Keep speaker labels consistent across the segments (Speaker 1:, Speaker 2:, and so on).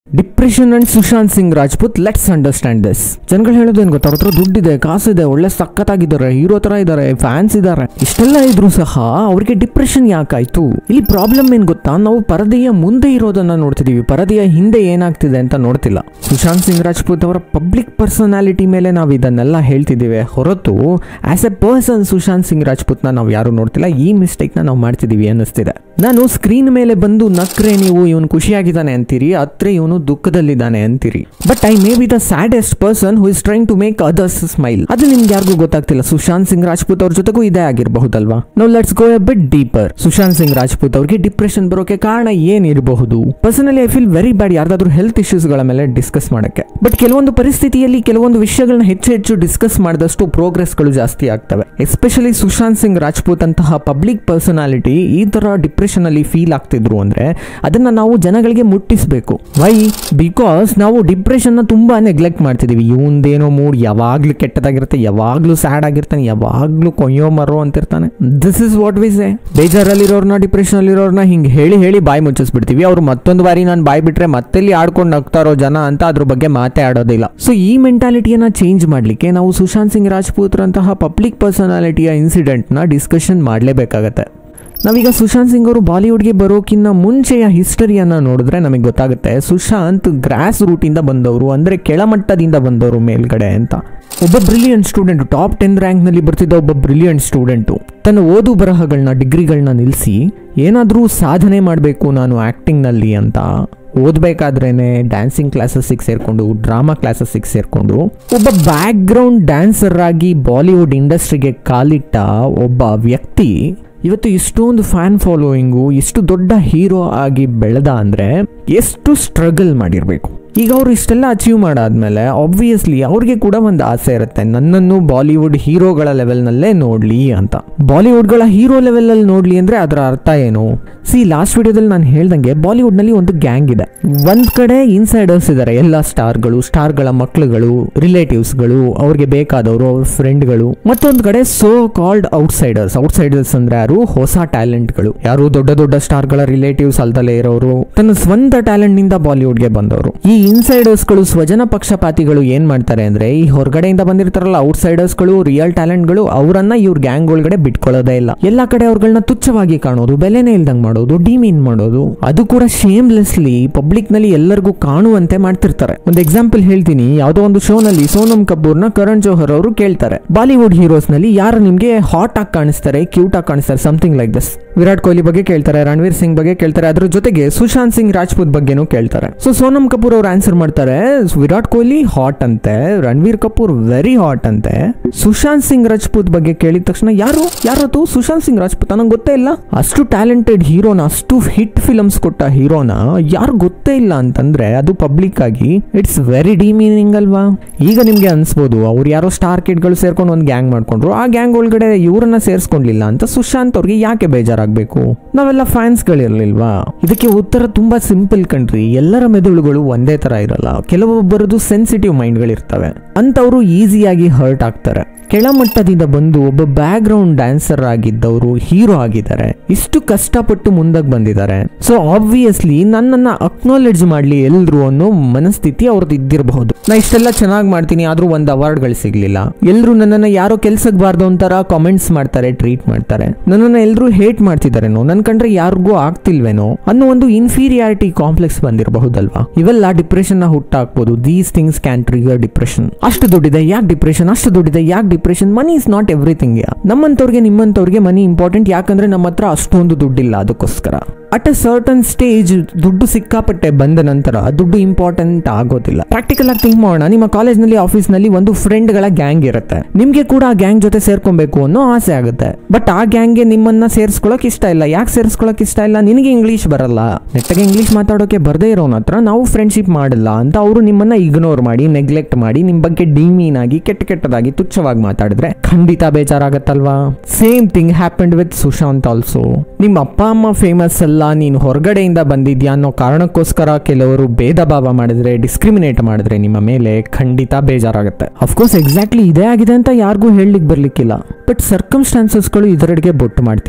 Speaker 1: depression and Sushant Singh Rajput let's understand this ಜನಗಳು ಹೇಳೋದು ಏನ್ ಗೊತ್ತಾ ಅವ್ರ ಹತ್ರ ದುಡ್ಡಿದೆ ಕಾಸಿದೆ ಒಳ್ಳೆ ಸಖತ್ತಾಗಿದ್ದಾರೆ ಹೀರೋ ತರ ಇದ್ದಾರೆ ಫ್ಯಾನ್ಸ್ ಇದ್ದಾರೆ ಇಷ್ಟೆಲ್ಲ ಇದ್ರು ಸಹ ಅವ್ರಿಗೆ ಡಿಪ್ರೆಷನ್ ಯಾಕಾಯ್ತು ಇಲ್ಲಿ ಪ್ರಾಬ್ಲಮ್ ಏನ್ ಗೊತ್ತಾ ನಾವು ಪರದೆಯ ಮುಂದೆ ಇರೋದನ್ನ ನೋಡ್ತಿದೀವಿ ಪರದೆಯ ಹಿಂದೆ ಏನಾಗ್ತಿದೆ ಅಂತ ನೋಡ್ತಿಲ್ಲ ಸುಶಾಂತ್ ಸಿಂಗ್ ರಾಜ್ಪೂತ್ ಅವರ ಪಬ್ಲಿಕ್ ಪರ್ಸನಾಲಿಟಿ ಮೇಲೆ ನಾವು ಇದನ್ನೆಲ್ಲ ಹೇಳ್ತಿದ್ದೀವಿ ಹೊರತು as a person Sushant Singh ರಾಜ್ಪೂತ್ನ ನಾವು ಯಾರು ನೋಡ್ತಿಲ್ಲ ಈ ಮಿಸ್ಟೇಕ್ನ ನಾವು ಮಾಡ್ತಿದೀವಿ ಅನ್ನಿಸ್ತಿದೆ ನಾನು ಸ್ಕ್ರೀನ್ ಮೇಲೆ ಬಂದು ನಕ್ರೆ ನೀವು ಇವನು ಖುಷಿಯಾಗಿದ್ದಾನೆ ಅಂತೀರಿ ಹತ್ರ ಇವನು ದುಃಖದಲ್ಲಿದ್ದಾನೆ ಅಂತೀರಿ but I may be the saddest person who is trying to make others smile ಅದು ನಿಮ್ಗೆ ಯಾರಿಗೂ ಗೊತ್ತಾಗ್ತಿಲ್ಲ ಸುಶಾಂತ್ ಸಿಂಗ್ ರಾಜ್ಪೂತ್ ಅವ್ರ ಜೊತೆಗೂ ಇದೇ ಆಗಿರಬಹುದಲ್ವಾ ನಾವು let's go a bit deeper Sushant Singh Rajput ಅವ್ರಿಗೆ ಡಿಪ್ರೆಷನ್ ಬರೋಕೆ ಕಾರಣ ಏನಿರಬಹುದು personally I feel very bad ಯಾರ್ದಾದ್ರೂ ಹೆಲ್ತ್ ಇಶ್ಯೂಸ್ ಗಳ ಮೇಲೆ ಡಿಸ್ಕಸ್ ಮಾಡಕ್ಕೆ ಬಟ್ ಕೆಲವೊಂದು ಪರಿಸ್ಥಿತಿಯಲ್ಲಿ ಕೆಲವೊಂದು ವಿಷಯಗಳನ್ನ ಹೆಚ್ಚು ಹೆಚ್ಚು ಡಿಸ್ಕಸ್ ಮಾಡಿದಷ್ಟು ಪ್ರೋಗ್ರೆಸ್ಗಳು ಜಾಸ್ತಿ ಆಗ್ತವೆ ಎಸ್ಪೆಷಲಿ ಸುಶಾಂತ್ ಸಿಂಗ್ ರಾಜ್ಪೂತ್ ಅಂತಹ ಪಬ್ಲಿಕ್ ಪರ್ಸನಾಲಿಟಿ ಈ ತರ ಡಿಪ್ರೆಷನ್ ಅಲ್ಲಿ ಫೀಲ್ ಆಗ್ತಿದ್ರು ಅಂದ್ರೆ ಅದನ್ನ ನಾವು ಜನಗಳಿಗೆ ಮುಟ್ಟಿಸಬೇಕು ವೈ ಬಿಕಾಸ್ ನಾವು ಡಿಪ್ರೆಷನ್ ನ ತುಂಬಾ ನೆಗ್ಲೆಕ್ಟ್ ಮಾಡ್ತಿದೀವಿ ಇವಂದೇನೋ ಮೂಡ್ ಯಾವಾಗ್ಲೂ ಕೆಟ್ಟದಾಗಿರುತ್ತೆ ಯಾವಾಗ್ಲೂ ಸ್ಯಾಡ್ ಆಗಿರ್ತಾನೆ ಯಾವಾಗ್ಲೂ ಕೊಯ್ಯೋ ಮರೋ ಅಂತಿರ್ತಾನೆ this is what we say ಬೇಜಾರಲ್ಲಿರೋರ್ನ ಡಿಪ್ರೆಷನ್ ಅಲ್ಲಿರೋರ್ನ ಹಿಂಗೆ ಹೇಳಿ ಹೇಳಿ ಬಾಯಿ ಮುಚ್ಚಿಸ್ಬಿಡ್ತೀವಿ ಅವ್ರು ಮತ್ತೊಂದು ಬಾರಿ ನಾನು ಬಾಯಿ ಬಿಟ್ರೆ ಮತ್ತೆಲ್ಲಿ ಆಡ್ಕೊಂಡು ನಗ್ತಾರೋ ಜನ ಅಂತ ಅದ್ರ ಬಗ್ಗೆ ಮಾತೇ ಆಡೋದಿಲ್ಲ ಸೊ ಈ ಮೆಂಟಾಲಿಟಿಯನ್ನ ಚೇಂಜ್ ಮಾಡ್ಲಿಕ್ಕೆ ನಾವು ಸುಶಾಂತ್ ಸಿಂಗ್ ರಾಜ್ಪೂತ್ರಂತಹ ಪಬ್ಲಿಕ್ ಪರ್ಸನಾಲಿಟಿಯ ಇನ್ಸಿಡೆಂಟ್ ನ ಡಿಸ್ಕಷನ್ ಮಾಡಲೇಬೇಕಾಗತ್ತೆ ನಾವೀಗ ಸುಶಾಂತ್ ಸಿಂಗ್ ಅವರು ಬಾಲಿವುಡ್ಗೆ ಬರೋಕ್ಕಿಂತ ಮುಂಚೆಯ ಹಿಸ್ಟರಿಯನ್ನ ನೋಡಿದ್ರೆ ನಮಗೆ ಗೊತ್ತಾಗುತ್ತೆ ಸುಶಾಂತ್ ಗ್ರಾಸ್ ರೂಟಿಂದ ಬಂದವರು ಅಂದ್ರೆ ಕೆಳಮಟ್ಟದಿಂದ ಬಂದವರು ಮೇಲ್ಗಡೆ ಅಂತ ಒಬ್ಬ ಬ್ರಿಲಿಯಂಟ್ ಸ್ಟೂಡೆಂಟ್ ಟಾಪ್ ಟೆನ್ ರ್ಯಾಂಕ್ನಲ್ಲಿ ಬರ್ತಿದ್ದ ಒಬ್ಬ ಬ್ರಿಲಿಯಂಟ್ ಸ್ಟೂಡೆಂಟು ತನ್ನ ಓದು ಬರಹಗಳನ್ನ ಡಿಗ್ರಿಗಳನ್ನ ನಿಲ್ಲಿಸಿ ಏನಾದರೂ ಸಾಧನೆ ಮಾಡಬೇಕು ನಾನು ಆ್ಯಕ್ಟಿಂಗ್ನಲ್ಲಿ ಅಂತ ಓದಬೇಕಾದ್ರೇನೆ ಡ್ಯಾನ್ಸಿಂಗ್ ಕ್ಲಾಸಸ್ಸಿಗೆ ಸೇರಿಕೊಂಡು ಡ್ರಾಮಾ ಕ್ಲಾಸಸ್ಸಿಗೆ ಸೇರಿಕೊಂಡು ಒಬ್ಬ ಬ್ಯಾಕ್ ಗ್ರೌಂಡ್ ಡ್ಯಾನ್ಸರ್ ಆಗಿ ಬಾಲಿವುಡ್ ಇಂಡಸ್ಟ್ರಿಗೆ ಕಾಲಿಟ್ಟ ಒಬ್ಬ ವ್ಯಕ್ತಿ ಇವತ್ತು ಇಷ್ಟೊಂದು ಫ್ಯಾನ್ ಫಾಲೋಯಿಂಗು ಇಷ್ಟು ದೊಡ್ಡ ಹೀರೋ ಆಗಿ ಬೆಳೆದ ಅಂದರೆ ಎಷ್ಟು ಸ್ಟ್ರಗಲ್ ಮಾಡಿರಬೇಕು ಈಗ ಅವ್ರು ಇಷ್ಟೆಲ್ಲ ಅಚೀವ್ ಮಾಡಾದ್ಮೇಲೆ ಆಬ್ವಿಯಸ್ಲಿ ಅವ್ರಿಗೆ ಕೂಡ ಒಂದು ಆಸೆ ಇರುತ್ತೆ ನನ್ನನ್ನು ಬಾಲಿವುಡ್ ಹೀರೋಗಳ ಲೆವೆಲ್ನಲ್ಲೇ ನೋಡ್ಲಿ ಅಂತ ಬಾಲಿವುಡ್ಗಳ ಹೀರೋ ಲೆವೆಲಲ್ಲಿ ನೋಡ್ಲಿ ಅಂದ್ರೆ ಅದರ ಅರ್ಥ ಏನು ಸಿ ಲಾಸ್ಟ್ ವಿಡಿಯೋದಲ್ಲಿ ನಾನು ಹೇಳ್ದಂಗೆ ಬಾಲಿವುಡ್ನಲ್ಲಿ ಒಂದು ಗ್ಯಾಂಗ್ ಇದೆ ಒಂದ್ ಕಡೆ ಇನ್ಸೈಡರ್ಸ್ ಇದ್ದಾರೆ ಎಲ್ಲ ಸ್ಟಾರ್ಗಳು ಸ್ಟಾರ್ಗಳ ಮಕ್ಳುಗಳು ರಿಲೇಟಿವ್ಸ್ಗಳು ಅವ್ರಿಗೆ ಬೇಕಾದವರು ಅವ್ರ ಫ್ರೆಂಡ್ಗಳು ಮತ್ತೊಂದು ಕಡೆ ಸೋ ಕಾಲ್ಡ್ ಔಟ್ಸೈಡರ್ಸ್ ಔಟ್ಸೈಡರ್ಸ್ ಅಂದ್ರೆ ಯಾರು ಹೊಸ ಟ್ಯಾಲೆಂಟ್ಗಳು ಯಾರು ದೊಡ್ಡ ದೊಡ್ಡ ಸ್ಟಾರ್ಗಳ ರಿಲೇಟಿವ್ಸ್ ಅಲ್ದಲೇ ಇರೋರು ತನ್ನ ಸ್ವಂತ ಟ್ಯಾಲೆಂಟ್ ನಿಂದ ಬಾಲಿವುಡ್ಗೆ ಬಂದವರು ಈ ಇನ್ಸೈಡರ್ಸ್ಗಳು ಸ್ವಜನ ಪಕ್ಷಪಾತಿಗಳು ಏನ್ ಮಾಡ್ತಾರೆ ಅಂದ್ರೆ ಈ ಹೊರಗಡೆಯಿಂದ ಬಂದಿರ್ತಾರಲ್ಲ ಔಟ್ಸೈಡರ್ಸ್ಗಳು ರಿಯಲ್ ಟ್ಯಾಲೆಂಟ್ಗಳು ಅವರನ್ನ ಇವ್ರ ಗ್ಯಾಂಗ್ ಒಳಗಡೆ ಬಿಟ್ಕೊಳ್ಳೋದೇ ಇಲ್ಲ ಎಲ್ಲಾ ಕಡೆ ಅವ್ರಗಳನ್ನ ತುಚ್ಛವಾಗಿ ಕಾಣೋದು ಬೆಲೆನೇ ಇಲ್ದಂಗ್ ಮಾಡೋದು ಡಿಮೀನ್ ಮಾಡೋದು ಅದು ಕೂಡ ಶೇಮ್ಲೆಸ್ಲಿ ಪಬ್ಲಿಕ್ ನಲ್ಲಿ ಎಲ್ಲರಿಗೂ ಕಾಣುವಂತೆ ಮಾಡ್ತಿರ್ತಾರೆ ಒಂದು ಎಕ್ಸಾಂಪಲ್ ಹೇಳ್ತೀನಿ ಯಾವ್ದೋ ಒಂದು ಶೋ ನಲ್ಲಿ ಸೋನಮ್ ಕಪೂರ್ನ ಕರಣ್ ಜೋಹರ್ ಅವರು ಕೇಳ್ತಾರೆ ಬಾಲಿವುಡ್ ಹೀರೋಸ್ ನಲ್ಲಿ ಯಾರು ನಿಮ್ಗೆ ಹಾಟ್ ಆಗಿ ಕಾಣಿಸ್ತಾರೆ ಕ್ಯೂಟ್ ಆಗಿ ಕಾಣಿಸ್ತಾರೆ something like this Virat Kohli ಬಗ್ಗೆ ಕೇಳ್ತಾರೆ ರಣವೀರ್ ಸಿಂಗ್ ಬಗ್ಗೆ ಕೇಳ್ತಾರೆ ಅದ್ರ ಜೊತೆಗೆ ಸುಶಾಂತ್ ಸಿಂಗ್ ರಾಜ್ಪೂತ್ ಬಗ್ಗೆನೂ ಕೇಳ್ತಾರೆ ಸೊ ಸೋನಮ್ ಕಪೂರ್ ಅವ್ರು ಆನ್ಸರ್ ಮಾಡ್ತಾರೆ ವಿರಾಟ್ ಕೊಹ್ಲಿ ಹಾಟ್ ಅಂತೆ ರಣವೀರ್ ಕಪೂರ್ ವೆರಿ ಹಾಟ್ ಅಂತೆ ಸುಶಾಂತ್ ಸಿಂಗ್ ರಾಜ್ಪೂತ್ ಬಗ್ಗೆ ಕೇಳಿದ ತಕ್ಷಣ ಯಾರು ಯಾರದು ಸುಶಾಂತ್ ಸಿಂಗ್ ರಾಜ್ಪೂತ್ ನಂಗೆ ಗೊತ್ತೇ ಇಲ್ಲ ಅಷ್ಟು ಟ್ಯಾಲೆಂಟೆಡ್ ಹೀರೋನ ಅಷ್ಟು ಹಿಟ್ ಫಿಲಮ್ಸ್ ಕೊಟ್ಟ ಹೀರೋನ ಯಾರು ಗೊತ್ತೇ ಇಲ್ಲ ಅಂತಂದ್ರೆ ಅದು ಪಬ್ಲಿಕ್ ಆಗಿ ಇಟ್ಸ್ ವೆರಿ ಡಿಮೀನಿಂಗ್ ಅಲ್ವಾ ಈಗ ನಿಮ್ಗೆ ಅನ್ಸ್ಬೋದು ಅವ್ರು ಯಾರೋ ಸ್ಟಾರ್ ಕಿಡ್ಗಳು ಸೇರ್ಕೊಂಡು ಒಂದು ಗ್ಯಾಂಗ್ ಮಾಡ್ಕೊಂಡ್ರು ಆ ಗ್ಯಾಂಗ್ ಒಳಗಡೆ ಇವ್ರನ್ನ ಸೇರಿಸ್ಕೊಂಡಿಲ್ಲ ಅಂತ ಸುಶಾಂತ್ ಅವ್ರಿಗೆ ಯಾಕೆ ಬೇಜಾರಾಗಬೇಕು ನಾವೆಲ್ಲ ಫ್ಯಾನ್ಸ್ಗಳಿರ್ಲಿಲ್ವಾ ಇದಕ್ಕೆ ಉತ್ತರ ತುಂಬಾ ಸಿಂಪಲ್ ಕಣ್ರಿ ಎಲ್ಲರ ಮೆದುಳುಗಳು ಒಂದೇ ತರ ಇರಲ್ಲ ಕೆಲವೊಬ್ಬರದು ಸೆನ್ಸಿಟಿವ್ ಮೈಂಡ್ಗಳಿರ್ತವೆ ಅಂತವರು ಈಸಿಯಾಗಿ ಹರ್ಟ್ ಆಗ್ತಾರೆ ಕೆಳಮಟ್ಟದಿಂದ ಬಂದು ಒಬ್ಬ ಬ್ಯಾಕ್ ಗ್ರೌಂಡ್ ಡ್ಯಾನ್ಸರ್ ಆಗಿದ್ದವರು ಹೀರೋ ಆಗಿದ್ದಾರೆ ಇಷ್ಟು ಕಷ್ಟಪಟ್ಟು ಮುಂದಕ್ಕೆ ಬಂದಿದ್ದಾರೆ ಸೊ ಆಬ್ವಿಯಸ್ಲಿ ನನ್ನನ್ನ ಅಕ್ನಾಲೆಡ್ಜ್ ಮಾಡ್ಲಿ ಎಲ್ರು ಅನ್ನೋ ಮನಸ್ಥಿತಿ ಅವ್ರದ್ದು ಇದ್ದಿರಬಹುದು ನಾ ಇಷ್ಟೆಲ್ಲ ಚೆನ್ನಾಗಿ ಮಾಡ್ತೀನಿ ಆದ್ರೂ ಒಂದು ಅವಾರ್ಡ್ಗಳು ಸಿಗ್ಲಿಲ್ಲ ಎಲ್ರು ನನ್ನನ್ನ ಯಾರೋ ಕೆಲ್ಸಕ್ಕೆ ಬಾರ್ದು ಒಂಥರ ಕಾಮೆಂಟ್ಸ್ ಮಾಡ್ತಾರೆ ಟ್ರೀಟ್ ಮಾಡ್ತಾರೆ ನನ್ನನ್ನ ಎಲ್ರು ಹೇಟ್ ಮಾಡ್ತಿದಾರೇನೋ ನನ್ ಕಂಡ್ರೆ ಯಾರಿಗೂ ಆಗ್ತಿಲ್ವೇನೋ ಅನ್ನೋ ಒಂದು ಇನ್ಫೀರಿಯಾರಿಟಿ ಕಾಂಪ್ಲೆಕ್ಸ್ ಬಂದಿರಬಹುದಲ್ವಾ ಇವೆಲ್ಲ ಡಿಪ್ರೆಷನ್ ನ ಹುಟ್ಟಾಕ್ಬೋದು these things can trigger depression ಅಷ್ಟು ದುಡ್ಡಿದೆ ಯಾಕೆ ಡಿಪ್ರೆಷನ್ ಅಷ್ಟು ದುಡ್ಡಿದೆ ಯಾಕೆ depression money is not everything ನಮ್ಮಂತವ್ರಿಗೆ ನಿಮ್ಮಂತವ್ರಿಗೆ ಮನಿ ಇಂಪಾರ್ಟೆಂಟ್ ಯಾಕಂದ್ರೆ ನಮ್ಮ ಹತ್ರ ಅಷ್ಟೊಂದು ದುಡ್ಡಿಲ್ಲ ಅದಕ್ಕೋಸ್ಕರ ಅಟ್ ಅ ಸರ್ಟನ್ ಸ್ಟೇಜ್ ದುಡ್ಡು ಸಿಕ್ಕಾಪಟ್ಟೆ ಬಂದ ನಂತರ ದುಡ್ಡು ಇಂಪಾರ್ಟೆಂಟ್ ಆಗೋದಿಲ್ಲ ಪ್ರಾಕ್ಟಿಕಲ್ ಆಗಿ ಥಿಂಕ್ ಮಾಡೋಣ ನಿಮ್ಮ ಕಾಲೇಜ್ನಲ್ಲಿ ಆಫೀಸ್ನಲ್ಲಿ ಒಂದು ಫ್ರೆಂಡ್ಗಳ ಗ್ಯಾಂಗ್ ಇರುತ್ತೆ ನಿಮ್ಗೆ ಕೂಡ ಆ ಗ್ಯಾಂಗ್ ಜೊತೆ ಸೇರ್ಕೊಬೇಕು ಅನ್ನೋ ಆಸೆ ಆಗುತ್ತೆ ಬಟ್ ಆ ಗ್ಯಾಂಗ್ಗೆ ನಿಮ್ಮನ್ನ ಸೇರಿಸ್ಕೊಳಕ್ ಇಷ್ಟ ಇಲ್ಲ ಯಾಕೆ ಸೇರಿಸ್ಕೊಳಕ್ ಇಷ್ಟ ಇಲ್ಲ ನಿನಗೆ ಇಂಗ್ಲಿಷ್ ಬರಲ್ಲ ನೆಟ್ಟಗೆ ಇಂಗ್ಲಿಷ್ ಮಾತಾಡೋಕೆ ಬರ್ದೇ ಇರೋನ ಹತ್ರ ನಾವು ಫ್ರೆಂಡ್ಶಿಪ್ ಮಾಡಲ್ಲ ಅಂತ ಅವರು ನಿಮ್ಮನ್ನ ಇಗ್ನೋರ್ ಮಾಡಿ ನೆಗ್ಲೆಕ್ಟ್ ಮಾಡಿ ನಿಮ್ ಬಗ್ಗೆ ಡಿಮೀನ್ ಆಗಿ ಕೆಟ್ಟ ಕೆಟ್ಟದಾಗಿ ತುಚ್ಛವಾಗಿ ಮಾತಾಡಿದ್ರೆ ಖಂಡಿತ ಬೇಜಾರಾಗತ್ತಲ್ವಾ same thing happened with Sushant also ನಿಮ್ಮ ಅಪ್ಪ ಅಮ್ಮ ಫೇಮಸ್ ಅಲ್ಲ ನೀನು ಹೊರಗಡೆಯಿಂದ ಬಂದಿದ್ಯಾ ಅನ್ನೋ ಕಾರಣಕ್ಕೋಸ್ಕರ ಕೆಲವರು ಭೇದ ಭಾವ ಮಾಡಿದ್ರೆ ಡಿಸ್ಕ್ರಿಮಿನೇಟ್ ಮಾಡಿದ್ರೆ ನಿಮ್ಮ ಮೇಲೆ ಖಂಡಿತ ಬೇಜಾರಾಗುತ್ತೆ ಅಫ್ಕೋರ್ಸ್ ಎಕ್ಸಾಕ್ಟ್ಲಿ ಇದೇ ಆಗಿದೆ ಅಂತ ಯಾರಿಗೂ ಹೇಳಲಿಕ್ಕೆ ಬರ್ಲಿಕ್ಕಿಲ್ಲ ಬಟ್ ಸರ್ಕಮ್ಸ್ಟಾನ್ಸಸ್ಗಳು ಇದರೆಡೆಗೆ ಬೊಟ್ಟು ಮಾಡ್ತಿವೆ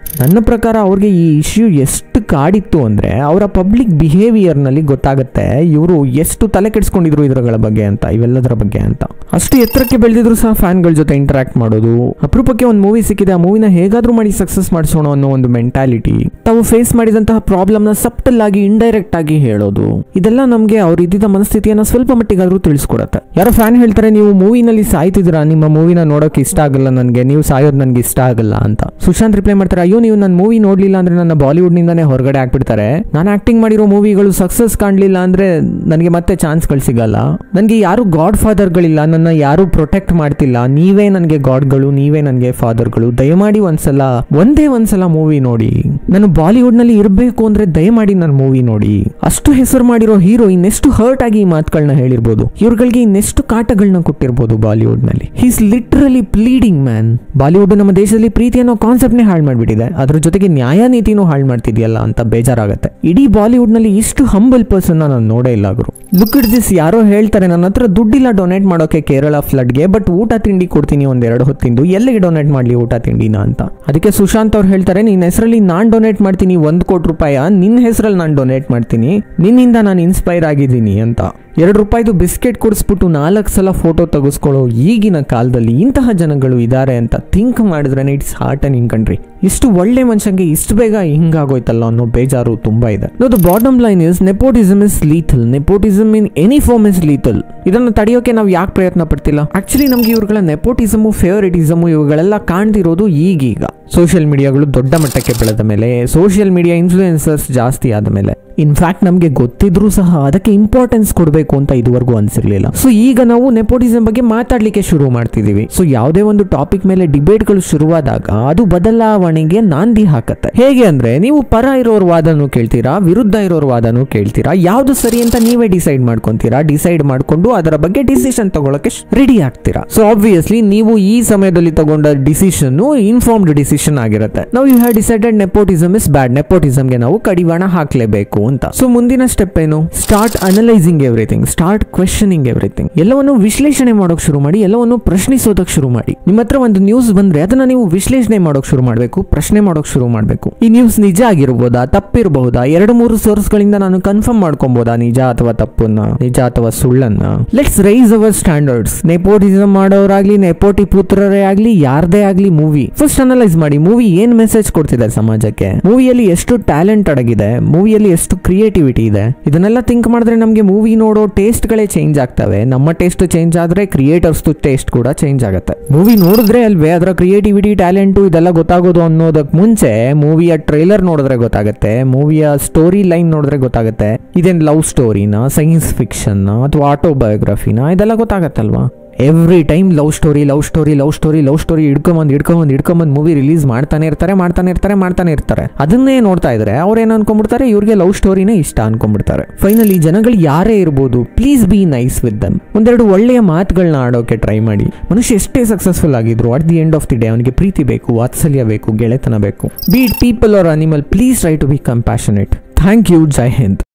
Speaker 1: ನನ್ನ ಪ್ರಕಾರ ಅವ್ರಿಗೆ ಈ ಇಶ್ಯೂ ಎಷ್ಟು ಕಾಡಿತ್ತು ಅಂದ್ರೆ ಅವರ ಪಬ್ಲಿಕ್ ಬಿಹೇವಿಯರ್ ನಲ್ಲಿ ಗೊತ್ತಾಗುತ್ತೆ ಇವರು ಎಷ್ಟು ತಲೆ ಕೆಡಿಸ್ಕೊಂಡಿದ್ರು ಇದರಗಳ ಬಗ್ಗೆ ಅಂತ ಇವೆಲ್ಲದರ ಬಗ್ಗೆ ಅಂತ ಅಷ್ಟು ಎತ್ತರಕ್ಕೆ ಬೆಳೆದಿದ್ರು ಸಹ ಫ್ಯಾನ್ಗಳ ಜೊತೆ ಇಂಟರಾಕ್ಟ್ ಮಾಡೋದು ಅಪರೂಪಕ್ಕೆ ಒಂದು ಮೂವಿ ಸಿಕ್ಕಿದೆ ಆ ಮೂವಿನ ಹೇಗಾದ್ರೂ ಮಾಡಿ ಸಕ್ಸಸ್ ಮಾಡಿಸೋಣ ಅನ್ನೋ ಒಂದು ಮೆಂಟಾಲಿಟಿ ತಾವು ಫೇಸ್ ಮಾಡಿದಂತಹ ಪ್ರಾಬ್ಲಮ್ ನ ಸಪ್ಟಲ್ ಆಗಿ ಇಂಡೈರೆಕ್ಟ್ ಆಗಿ ಹೇಳೋದು ಇದೆಲ್ಲ ನಮಗೆ ಅವ್ರ ಇದ್ದಿದ್ದ ಮನಸ್ಥಿತಿಯನ್ನ ಸ್ವಲ್ಪ ಮಟ್ಟಿಗಾದ್ರೂ ತಿಳಿಸ್ಕೊಡತ್ತೆ ಯಾರೋ ಫ್ಯಾನ್ ಹೇಳ್ತಾರೆ ನೀವು ಮೂವಿನಲ್ಲಿ ಸಾಯ್ತಿದ್ದೀರಾ ನಿಮ್ಮ ಮೂವಿನ ನೋಡೋಕೆ ಇಷ್ಟ ಆಗಲ್ಲ ನನಗೆ ನೀವು ಸಾಯೋದು ನನಗೆ ಇಷ್ಟ ಆಗಲ್ಲ ಅಂತ ಸುಶಾಂತ್ ರಿಪ್ಲೈ ಮಾಡ್ತಾರೆ ಅಯ್ಯೋ ನೀವು ನನ್ನ ಮೂವಿ ನೋಡ್ಲಿಲ್ಲ ಅಂದ್ರೆ ನನ್ನ ಬಾಲಿವುಡ್ ನಿಂದಾನೇ ಹೊರಗಡೆ ಹಾಕ್ಬಿಡ್ತಾರೆ ನಾನು ಆಕ್ಟಿಂಗ್ ಮಾಡಿರೋ ಮೂವಿಗಳು ಸಕ್ಸಸ್ ಕಾಣ್ಲಿಲ್ಲ ಅಂದ್ರೆ ನನಗೆ ಮತ್ತೆ ಚಾನ್ಸ್ಗಳು ಸಿಗಲ್ಲ ನನಗೆ ಯಾರು ಗಾಡ್ ಫಾದರ್ಗಳಿಲ್ಲ ನನ್ನ ಯಾರು ಪ್ರೊಟೆಕ್ಟ್ ಮಾಡ್ತಿಲ್ಲ ನೀವೇ ನನಗೆ ಗಾಡ್ಗಳು ನೀವೇ ನನಗೆ ಫಾದರ್ಗಳು ದಯಮಾಡಿ ಒಂದ್ಸಲ ಒಂದೇ ಒಂದ್ಸಲ ಮೂವಿ ನೋಡಿ ನಾನು ಬಾಲಿವುಡ್ ನಲ್ಲಿ ಇರಬೇಕು ಅಂದ್ರೆ ದಯಮಾಡಿ ನನ್ನ ಮೂವಿ ನೋಡಿ ಅಷ್ಟು ಹೆಸರು ಮಾಡಿರೋ ಹೀರೋ ಇನ್ನೆಷ್ಟು ಹರ್ಟ್ ಆಗಿ ಈ ಮಾತುಗಳನ್ನ ಹೇಳಿರ್ಬೋದು ಇವ್ರುಗಳಿಗೆ ಇನ್ನೆಷ್ಟು ಕಾಟಗಳನ್ನ ಕೊಟ್ಟಿರ್ಬೋದು ಬಾಲಿವುಡ್ ನಲ್ಲಿ he's literally pleading man Bollywood ನಮ್ಮ ದೇಶದಲ್ಲಿ ಪ್ರೀತಿ ಅನ್ನೋ ಕಾನ್ಸೆಪ್ಟ್ನೇ ಹಾಳು ಮಾಡ್ಬಿಟ್ಟಿದೆ ಅದ್ರ ಜೊತೆಗೆ ನ್ಯಾಯ ನೀತಿನೂ ಹಾಳು ಮಾಡ್ತಿದ್ಯಲ್ಲ ಅಂತ ಬೇಜಾರಾಗತ್ತೆ ಇಡೀ ಬಾಲಿವುಡ್ ನಲ್ಲಿ ಇಷ್ಟು ಹಂಬಲ್ ಪರ್ಸನ್ ನಾನು ನೋಡೇ ಇಲ್ಲ ಗುರು ಲುಕ್ ಇಟ್ ದಿಸ್ ಯಾರೋ ಹೇಳ್ತಾರೆ ನನ್ನ ಹತ್ರ ದುಡ್ಡಿಲ್ಲ ಡೊನೇಟ್ ಮಾಡೋಕೆ ಕೇರಳ ಫ್ಲಡ್ಗೆ ಬಟ್ ಊಟ ತಿಂಡಿ ಕೊಡ್ತೀನಿ ಒಂದೆರಡು ಹೊತ್ತಿಂದು ಎಲ್ಲಿಗೆ ಡೊನೇಟ್ ಮಾಡ್ಲಿ ಊಟ ತಿಂಡಿನ ಅಂತ ಅದಕ್ಕೆ ಸುಶಾಂತ್ ಅವ್ರು ಹೇಳ್ತಾರೆ ನಿನ್ನ ಹೆಸರಲ್ಲಿ ನಾನ್ ಡೊನೇಟ್ ಮಾಡ್ತೀನಿ ಒಂದ್ ಕೋಟಿ ರೂಪಾಯ ನಿನ್ನ ಹೆಸರಲ್ಲಿ ನಾನು ಡೊನೇಟ್ ಮಾಡ್ತೀನಿ ನಿನ್ನಿಂದ ನಾನು ಇನ್ಸ್ಪೈರ್ ಆಗಿದ್ದೀನಿ ಅಂತ ಎರಡು ರೂಪಾಯಿದು ಬಿಸ್ಕೆಟ್ ಕೊಡಿಸ್ಬಿಟ್ಟು ನಾಲ್ಕು ಸಲ ಫೋಟೋ ತೆಗೆಸ್ಕೊಳ್ಳೋ ಈಗಿನ ಕಾಲದಲ್ಲಿ ಇಂತಹ ಜನಗಳು ಇದ್ದಾರೆ ಅಂತ ಥಿಂಕ್ ಮಾಡಿದ್ರೆ it's heart and in country ಇಷ್ಟು ಒಳ್ಳೆ ಮನುಷ್ಯಂಗೆ ಇಷ್ಟು ಬೇಗ ಹಿಂಗಾಗೋಯ್ತಲ್ಲ ಅನ್ನೋ ಬೇಜಾರು ತುಂಬಾ ಇದೆ the bottom line is nepotism is lethal nepotism in any form is lethal ಇದನ್ನು ತಡೆಯೋಕೆ ನಾವು ಯಾಕೆ ಪ್ರಯತ್ನ ಪಡ್ತಿಲ್ಲ ಆಕ್ಚುಲಿ ನಮ್ಗೆ ಇವ್ರುಗಳ ನೆಪೋಟಿಸಮು ಫೇವರಿಟಿಸಮು ಇವುಗಳೆಲ್ಲ ಕಾಣ್ತಿರೋದು ಈಗೀಗ ಸೋಷಿಯಲ್ ಮೀಡಿಯಾಗಳು ದೊಡ್ಡ ಮಟ್ಟಕ್ಕೆ ಬೆಳೆದ ಮೇಲೆ ಸೋಷಿಯಲ್ ಮೀಡಿಯಾ ಇನ್ಫ್ಲೂಯೆನ್ಸರ್ಸ್ ಜಾಸ್ತಿ ಆದ ಮೇಲೆ ಇನ್ಫ್ಯಾಕ್ಟ್ ನಮಗೆ ಗೊತ್ತಿದ್ರೂ ಸಹ ಅದಕ್ಕೆ ಇಂಪಾರ್ಟೆನ್ಸ್ ಕೊಡಬೇಕು ಅಂತ ಇದುವರೆಗೂ ಅನ್ಸಿರ್ಲಿಲ್ಲ ಸೊ ಈಗ ನಾವು ನೆಪೋಟಿಸಮ್ ಬಗ್ಗೆ ಮಾತಾಡ್ಲಿಕ್ಕೆ ಶುರು ಮಾಡ್ತಿದೀವಿ ಸೊ ಯಾವುದೇ ಒಂದು ಟಾಪಿಕ್ ಮೇಲೆ ಡಿಬೇಟ್ಗಳು ಶುರುವಾದಾಗ ಅದು ಬದಲಾವಣೆಗೆ ನಾಂದಿ ಹಾಕತ್ತೆ ಹೇಗೆ ಅಂದ್ರೆ ನೀವು ಪರ ಇರೋರ್ ವಾದನೂ ಕೇಳ್ತೀರಾ ವಿರುದ್ಧ ಇರೋರ್ ವಾದನೂ ಕೇಳ್ತೀರಾ ಯಾವ್ದು ಸರಿ ಅಂತ ನೀವೇ ಡಿಸೈಡ್ ಮಾಡ್ಕೊಂತೀರಾ ಡಿಸೈಡ್ ಮಾಡ್ಕೊಂಡು ಅದರ ಬಗ್ಗೆ ಡಿಸಿಷನ್ ತಗೊಳಕ್ಕೆ ರೆಡಿ ಆಗ್ತೀರಾ ಸೊ ಆಬ್ವಿಯಸ್ಲಿ ನೀವು ಈ ಸಮಯದಲ್ಲಿ ತಗೊಂಡ ಡಿಸಿಷನ್ ಇನ್ಫಾರ್ಮ್ಡ್ ಡಿಸಿಷನ್ ಆಗಿರುತ್ತೆ ನಾವು you have decided nepotism is bad ನೆಪೋಟಿಸಮ್ಗೆ ನಾವು ಕಡಿವಾಣ ಹಾಕ್ಲೇಬೇಕು ಅಂತ ಸೊ ಮುಂದಿನ ಸ್ಟೆಪ್ ಏನು start analysing everything start questioning everything ಎಲ್ಲವನ್ನು ವಿಶ್ಲೇಷಣೆ ಮಾಡೋಕ್ ಶುರು ಮಾಡಿ ಎಲ್ಲವನ್ನು ಪ್ರಶ್ನಿಸೋದಕ್ಕೆ ಶುರು ಮಾಡಿ ನಿಮ್ಮ ಹತ್ರ ಒಂದು ನ್ಯೂಸ್ ಬಂದ್ರೆ ಅದನ್ನ ನೀವು ವಿಶ್ಲೇಷಣೆ ಮಾಡೋಕ್ ಶುರು ಮಾಡಬೇಕು ಪ್ರಶ್ನೆ ಮಾಡೋಕ್ ಶುರು ಮಾಡಬೇಕು ಈ ನ್ಯೂಸ್ ನಿಜ ಆಗಿರ್ಬೋದಾ ತಪ್ಪಿರಬಹುದಾ ಎರಡು ಮೂರು ಸೋರ್ಸ್ ಗಳಿಂದ ನಾನು ಕನ್ಫರ್ಮ್ ಮಾಡ್ಕೊಬಹುದಾ ನಿಜ ಅಥವಾ ತಪ್ಪನ್ನ ನಿಜ ಅಥವಾ ಸುಳ್ಳನ್ನ let's raise our standards nepotism ಮಾಡೋರಾಗ್ಲಿ ನೆಪೋಟಿ ಪುತ್ರರೇ ಆಗ್ಲಿ ಯಾರ್ದೇ ಆಗ್ಲಿ ಮೂವಿ ಫಸ್ಟ್ ಅನಲೈಸ್ ಮಾಡಿ ಮೂವಿ ಏನ್ ಮೆಸೇಜ್ ಕೊಡ್ತಿದೆ ಸಮಾಜಕ್ಕೆ ಮೂವಿಯಲ್ಲಿ ಎಷ್ಟು ಟ್ಯಾಲೆಂಟ್ ಅಡಗಿದೆ ಮೂವಿಯಲ್ಲಿ ಎಷ್ಟು ಕ್ರಿಯೇಟಿವಿಟಿ ಇದೆ ಇದನ್ನೆಲ್ಲ ಥಿಂಕ್ ಮಾಡಿದ್ರೆ ನಮಗೆ ಮೂವಿ ನೋಡೋ ಟೇಸ್ಟ್ ಗಳೇ ಚೇಂಜ್ ಆಗ್ತವೆ ನಮ್ಮ ಟೇಸ್ಟ್ ಚೇಂಜ್ ಆದ್ರೆ ಕ್ರಿಯೇಟರ್ಸ್ ಟೇಸ್ಟ್ ಕೂಡ ಚೇಂಜ್ ಆಗುತ್ತೆ ಮೂವಿ ನೋಡಿದ್ರೆ ಅಲ್ವೇ ಅದರ ಕ್ರಿಯೇಟಿವಿಟಿ ಟ್ಯಾಲೆಂಟು ಇದೆಲ್ಲ ಗೊತ್ತಾಗೋದು ಅನ್ನೋದಕ್ಕೆ ಮುಂಚೆ ಮೂವಿಯ ಟ್ರೈಲರ್ ನೋಡಿದ್ರೆ ಗೊತ್ತಾಗುತ್ತೆ ಮೂವಿಯ ಸ್ಟೋರಿ ಲೈನ್ ನೋಡಿದ್ರೆ ಗೊತ್ತಾಗುತ್ತೆ ಇದೇನ್ ಲವ್ ಸ್ಟೋರಿನ ಸೈನ್ಸ್ ಫಿಕ್ಷನ್ ಅಥವಾ ಆಟೋಬಯೋಗ್ರಫಿನ ಇದೆಲ್ಲ ಗೊತ್ತಾಗತ್ತಲ್ವಾ every time love story love story love story love story ಹಿಡ್ಕೊಂಬಂದು ಹಿಡ್ಕೊಂಬಂದು ಹಿಡ್ಕೊಂಬಂದು ಮೂವಿ ರಿಲೀಸ್ ಮಾಡ್ತಾನೆ ಇರ್ತಾರೆ ಮಾಡ್ತಾನೆ ಇರ್ತಾರೆ ಮಾಡ್ತಾನೆ ಇರ್ತಾರೆ ಅದನ್ನೇ ನೋಡ್ತಾ ಇದ್ರೆ ಅವ್ರು ಏನು ಅನ್ಕೊಂಡ್ಬಿಡ್ತಾರೆ ಇವ್ರಿಗೆ ಲವ್ ಸ್ಟೋರಿನೇ ಇಷ್ಟ ಅನ್ಕೊಂಡ್ಬಿಡ್ತಾರೆ ಫೈನಲಿ ಜನಗಳು ಯಾರೇ ಇರ್ಬೋದು please be nice with them ಒಂದೆರಡು ಒಳ್ಳೆಯ ಮಾತುಗಳನ್ನ ಆಡೋಕೆ ಟ್ರೈ ಮಾಡಿ ಮನುಷ್ಯ ಎಷ್ಟೇ ಸಕ್ಸಸ್ಫುಲ್ ಆಗಿದ್ರು at the end of the day ಅವನಿಗೆ ಪ್ರೀತಿ ಬೇಕು ವಾತ್ಸಲ್ಯ ಬೇಕು ಗೆಳೆತನ ಬೇಕು beat people are animal please try to be compassionate thank you ಜೈ ಹಿಂದ್